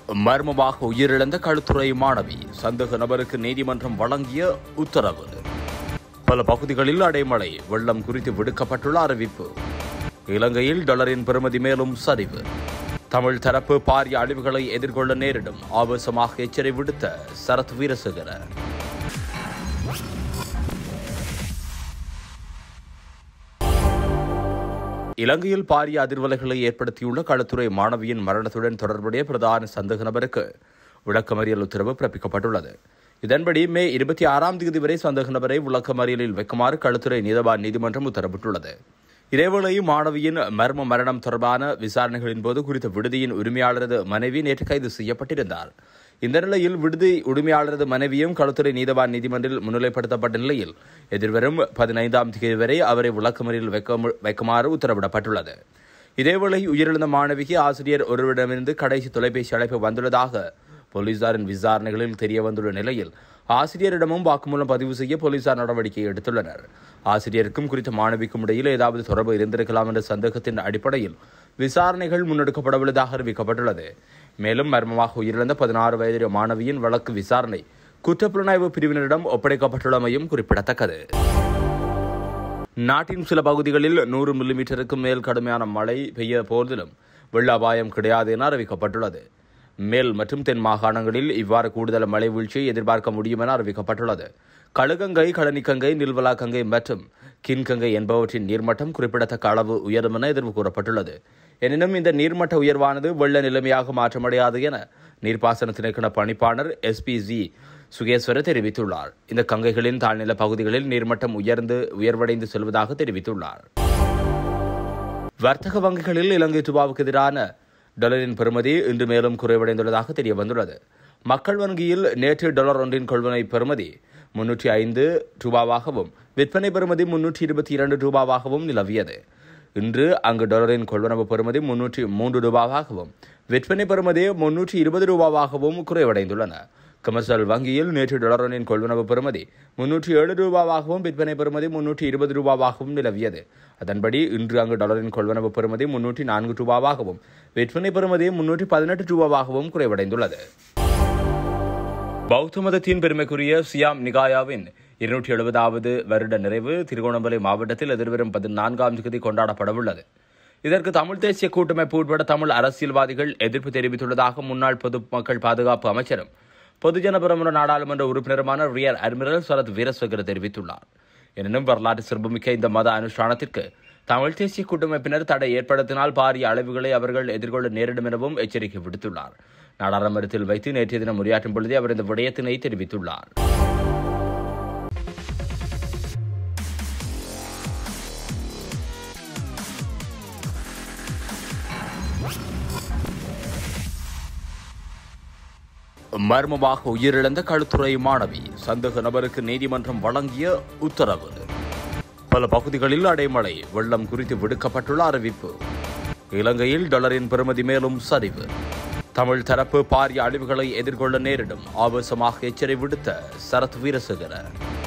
மர்மமாக உயிரிழந்த களுத்துறை மாணவி சந்தேக நபருக்கு நீதிமன்றம் வழங்கிய உத்தரவு பல பகுதிகளில் அடைமழை வெள்ளம் குறித்து விடுக்கப்பட்டுள்ள அறிவிப்பு இலங்கையில் டாலரின் பெறுமதி மேலும் சரிவு தமிழ் தரப்பு பாரிய அழிவுகளை எதிர்கொள்ள நேரிடும் ஆவேசமாக எச்சரிக்கை விடுத்த சரத் வீரசேகர இலங்கையில் பாரிய அதிர்வலைகளை ஏற்படுத்தியுள்ள களத்துறை மாணவியின் மரணத்துடன் தொடர்புடைய பிரதான சந்தேக நபருக்கு விளக்கமறியல் உத்தரவு பிறப்பிக்கப்பட்டுள்ளது இதன்படி மே இருபத்தி ஆறாம் தேதி வரை சந்தேக நபரை விளக்கமறியலில் வைக்குமாறு களுத்துறை நீதவான் நீதிமன்றம் உத்தரவிட்டுள்ளது இதேவேளை மாணவியின் மர்ம மரணம் தொடர்பான விசாரணைகளின் போது குறித்த விடுதியின் உரிமையாளரது மனைவி நேற்று கைது செய்யப்பட்டிருந்தார் இந்த நிலையில் விடுதி உரிமையாளரது மனைவியும் களுத்துறை நீதவான் நீதிமன்றில் முன்னிலைப்படுத்தப்பட்ட நிலையில் எதிர்வரும் பதினைந்தாம் தேதி வரை அவரை விளக்கமறியல் வைக்க வைக்குமாறு உத்தரவிடப்பட்டுள்ளது இதேவேளை உயிரிழந்த மாணவிக்கு ஆசிரியர் ஒருவரிடமிருந்து கடைசி தொலைபேசி அழைப்பு வந்துள்ளதாக போலீசாரின் விசாரணைகளில் தெரிய வந்துள்ள நிலையில் ஆசிரியரிடமும் வாக்குமூலம் பதிவு செய்ய போலீசார் நடவடிக்கை எடுத்துள்ளனர் ஆசிரியருக்கும் குறித்த மாணவிக்கும் இடையில் ஏதாவது தொடர்பு இருந்திருக்கலாம் என்ற சந்தேகத்தின் அடிப்படையில் விசாரணைகள் முன்னெடுக்கப்படவுள்ளதாக அறிவிக்கப்பட்டுள்ளது மேலும் மர்மமாக உயிரிழந்த பதினாறு வயது மாணவியின் வழக்கு விசாரணை குற்றப்புலனாய்வு பிரிவினரிடம் ஒப்படைக்கப்பட்டுள்ளமையும் குறிப்பிடத்தக்கது நாட்டின் சில பகுதிகளில் நூறு மில்லிமீட்டருக்கும் மேல் கடுமையான மழை பெய்ய போதிலும் வெள்ள அபாயம் கிடையாது என அறிவிக்கப்பட்டுள்ளது மேல் மற்றும் தென் மாகாணங்களில் இவ்வாறு கூடுதல் மழை வீழ்ச்சியை எதிர்பார்க்க முடியும் என அறிவிக்கப்பட்டுள்ளது கழுகங்கை களனிக்கங்கை நில்வலாக்கங்கை மற்றும் கின்கங்கை என்பவற்றின் நீர்மட்டம் குறிப்பிடத்தக்க அளவு உயரும் என எதிர்வு கூறப்பட்டுள்ளது எனினும் இந்த நீர்மட்ட உயர்வானது வெள்ள நிலைமையாக மாற்றமடையாது என நீர்ப்பாசன திணைக்கள பணிப்பாளர் எஸ்பிஜி சுகேஸ்வர தெரிவித்துள்ளார் இந்த கங்கைகளின் தாழ்நில பகுதிகளில் நீர்மட்டம் உயர்ந்து உயர்வடைந்து செல்வதாக தெரிவித்துள்ளார் வர்த்தக வங்கிகளில் இலங்கை ரூபாவுக்கு எதிரான டாலரின் பெறுமதி இன்று மேலும் குறைவடைந்துள்ளதாக தெரிய வந்துள்ளது மக்கள் வங்கியில் நேற்று டாலர் ஒன்றின் கொள்வனை பெறுமதி முன்னூற்றி ஐந்து ரூபாவாகவும் விற்பனை பெறுமதி முன்னூற்றி இருபத்தி இரண்டு ரூபாவாகவும் நிலவியது இன்று அங்கு டாலரின் கொள்வனவு பெறுமதி முன்னூற்றி மூன்று ரூபாவாகவும் விற்பனை பெறுமதி முன்னூற்றி இருபது ரூபாவாகவும் குறைவடைந்துள்ளன கமர்ஷியல் வங்கியில் நேற்று டாலரின் கொள்வனவு பெறுமதி முன்னூற்றி ஏழு ரூபாவாகவும் விற்பனை பெறுமதி முன்னூற்றி இருபது ரூபாவாகவும் நிலவியது அதன்படி இன்று அங்கு டாலரின் கொள்வனவு பெறுமதி முன்னூற்றி நான்கு ரூபாவாகவும் விற்பனை பெறுமதி முன்னூற்றி பதினெட்டு ரூபாவாகவும் குறைவடைந்துள்ளது பௌத்த மதத்தின் பெருமைக்குரிய சியாம் நிகாயாவின் இருநூற்றி எழுபதாவது வருட நிறைவு திருகோணமலை மாவட்டத்தில் எதிர்வரும் பதினான்காம் தேதி கொண்டாடப்படவுள்ளது இதற்கு தமிழ் தேசிய கூட்டமைப்பு உட்பட தமிழ் அரசியல்வாதிகள் எதிர்ப்பு தெரிவித்துள்ளதாக முன்னாள் பொதுமக்கள் பாதுகாப்பு அமைச்சரும் பொதுஜன பெரமுன நாடாளுமன்ற உறுப்பினருமான ரியர் அட்மிரல் சரத் வீரசேகர் தெரிவித்துள்ளார் எனினும் வரலாற்று சிறப்புமிக்க இந்த மத அனுஷ்டானத்திற்கு தமிழ் தேசிய கூட்டமைப்பினர் தடை ஏற்படுத்தினால் பாரிய அளவுகளை அவர்கள் எதிர்கொள்ள நேரிடும் எனவும் எச்சரிக்கை விடுத்துள்ளார் நாடாளுமன்றத்தில் வைத்து நேற்றைய தினம் உரையாற்றும் பொழுதே அவர் இந்த விடயத்தினை தெரிவித்துள்ளார் மர்மமாக உயிரிழந்த களுத்துறை மாணவி சந்தேக நபருக்கு நீதிமன்றம் வழங்கிய உத்தரவு பல பகுதிகளில் அடைமழை வெள்ளம் குறித்து விடுக்கப்பட்டுள்ள அறிவிப்பு இலங்கையில் டாலரின் பெறுமதி மேலும் சரிவு தமிழ் தரப்பு பாரிய அழிவுகளை எதிர்கொள்ள நேரிடும் ஆவேசமாக எச்சரிக்கை விடுத்த சரத் வீரசேகர